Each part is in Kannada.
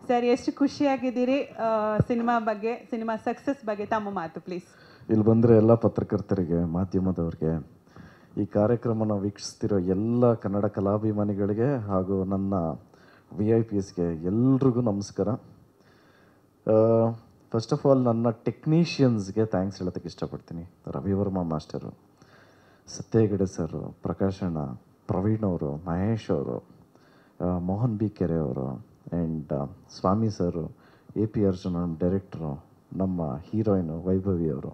ಸರ್ ಎಷ್ಟು ಖುಷಿಯಾಗಿದ್ದೀರಿ ಸಿನಿಮಾ ಬಗ್ಗೆ ಸಿನಿಮಾ ಸಕ್ಸಸ್ ಬಗ್ಗೆ ತಮ್ಮ ಮಾತು ಪ್ಲೀಸ್ ಇಲ್ಲಿ ಬಂದರೆ ಎಲ್ಲ ಪತ್ರಕರ್ತರಿಗೆ ಮಾಧ್ಯಮದವ್ರಿಗೆ ಈ ಕಾರ್ಯಕ್ರಮನ ವೀಕ್ಷಿಸ್ತಿರೋ ಎಲ್ಲ ಕನ್ನಡ ಕಲಾಭಿಮಾನಿಗಳಿಗೆ ಹಾಗೂ ನನ್ನ ವಿ ಐ ಪಿ ಎಸ್ಗೆ ಎಲ್ರಿಗೂ ನಮಸ್ಕಾರ ಫಸ್ಟ್ ಆಫ್ ಆಲ್ ನನ್ನ ಟೆಕ್ನಿಷಿಯನ್ಸ್ಗೆ ಥ್ಯಾಂಕ್ಸ್ ಹೇಳೋದಕ್ಕೆ ಇಷ್ಟಪಡ್ತೀನಿ ರವಿವರ್ಮ ಮಾಸ್ಟರು ಸತ್ಯ ಹೆಗಡೆ ಸರ್ ಪ್ರಕಾಶ್ ಅಣ್ಣ ಪ್ರವೀಣ್ ಅವರು ಮಹೇಶ್ ಅವರು ಆ, ಮೋಹನ್ ಬಿ ಕೆರೆ ಅವರು ಆ್ಯಂಡ್ ಸ್ವಾಮಿ ಸರು ಎ ಪಿ ಅರ್ಜುನ್ ನಮ್ಮ ಡೈರೆಕ್ಟ್ರು ನಮ್ಮ ಹೀರೋಯಿನು ವೈಭವಿ ಅವರು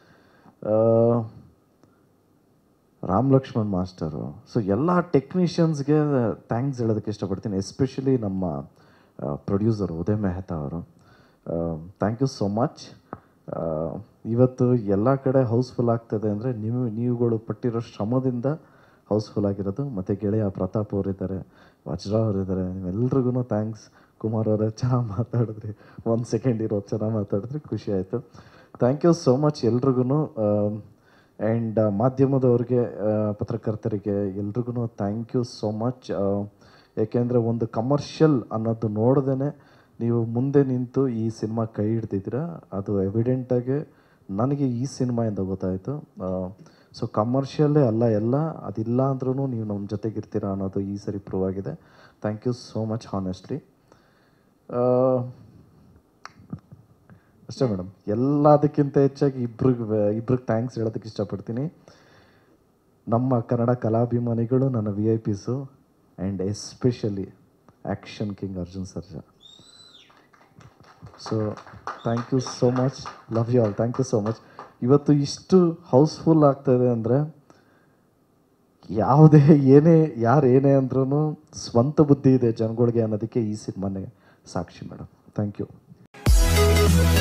ರಾಮ್ ಲಕ್ಷ್ಮಣ್ ಮಾಸ್ಟರು ಸೊ ಎಲ್ಲ ಟೆಕ್ನಿಷಿಯನ್ಸ್ಗೆ ಥ್ಯಾಂಕ್ಸ್ ಹೇಳೋದಕ್ಕೆ ಇಷ್ಟಪಡ್ತೀನಿ ಎಸ್ಪೆಷಲಿ ನಮ್ಮ ಪ್ರೊಡ್ಯೂಸರ್ ಉದಯ್ ಮೆಹ್ತಾ ಅವರು ಥ್ಯಾಂಕ್ ಯು ಸೋ ಮಚ್ ಇವತ್ತು ಎಲ್ಲ ಕಡೆ ಹೌಸ್ಫುಲ್ ಆಗ್ತದೆ ಅಂದರೆ ನೀವು ನೀವುಗಳು ಪಟ್ಟಿರೋ ಶ್ರಮದಿಂದ ಹೌಸ್ಫುಲ್ ಆಗಿರೋದು ಮತ್ತು ಗೆಳೆಯ ಪ್ರತಾಪ್ ಅವರಿದ್ದಾರೆ ವಜ್ರ ಅವರಿದ್ದಾರೆ ನಿಮ್ಮೆಲ್ರಿಗೂ ಥ್ಯಾಂಕ್ಸ್ ಕುಮಾರ್ ಅವರೇ ಚೆನ್ನಾಗಿ ಮಾತಾಡಿದ್ರಿ ಒಂದು ಸೆಕೆಂಡ್ ಇರೋದು ಚೆನ್ನಾಗಿ ಮಾತಾಡಿದ್ರಿ ಖುಷಿ ಆಯಿತು ಥ್ಯಾಂಕ್ ಯು ಸೋ ಮಚ್ ಎಲ್ರಿಗೂ ಆ್ಯಂಡ್ ಮಾಧ್ಯಮದವ್ರಿಗೆ ಆ, ಪತ್ರಕರ್ತರಿಗೆ ಎಲ್ರಿಗೂ ಥ್ಯಾಂಕ್ ಯು ಸೋ ಮಚ್ ಏಕೆಂದರೆ ಒಂದು ಕಮರ್ಷಿಯಲ್ ಅನ್ನೋದು ನೋಡ್ದೇ ನೀವು ಮುಂದೆ ನಿಂತು ಈ ಸಿನಿಮಾ ಕೈ ಹಿಡ್ದಿದ್ದೀರ ಅದು ಎವಿಡೆಂಟಾಗಿ ನನಗೆ ಈ ಸಿನಿಮಾಯಿಂದ ಗೊತ್ತಾಯಿತು ಸೊ ಕಮರ್ಷಿಯಲ್ಲೇ ಅಲ್ಲ ಎಲ್ಲ ಅದಿಲ್ಲ ಅಂದ್ರೂ ನೀವು ನಮ್ಮ ಜೊತೆಗಿರ್ತೀರ ಅನ್ನೋದು ಈ ಸರಿ ಪ್ರೂವ್ ಆಗಿದೆ thank you so much honestly ಅಷ್ಟೇ ಮೇಡಮ್ ಎಲ್ಲದಕ್ಕಿಂತ ಹೆಚ್ಚಾಗಿ ಇಬ್ರಿಗೆ ಇಬ್ರಿಗೆ ಥ್ಯಾಂಕ್ಸ್ ಹೇಳೋದಕ್ಕೆ ಇಷ್ಟಪಡ್ತೀನಿ ನಮ್ಮ ಕನ್ನಡ ಕಲಾಭಿಮಾನಿಗಳು ನನ್ನ V I Ps and especially action king Arjun Sarja so thank you so much love you all thank you so much ಇವತ್ತು ಇಷ್ಟು ಹೌಸ್ಫುಲ್ ಆಗ್ತಾಯಿದೆ ಅಂದರೆ ಯಾವುದೇ ಏನೇ ಯಾರು ಏನೇ ಅಂದ್ರೂ ಸ್ವಂತ ಬುದ್ಧಿ ಇದೆ ಜನಗಳಿಗೆ ಅನ್ನೋದಕ್ಕೆ ಈ ಸಿನಿಮಾನೇ ಸಾಕ್ಷಿ ಮೇಡಮ್ ಥ್ಯಾಂಕ್ ಯು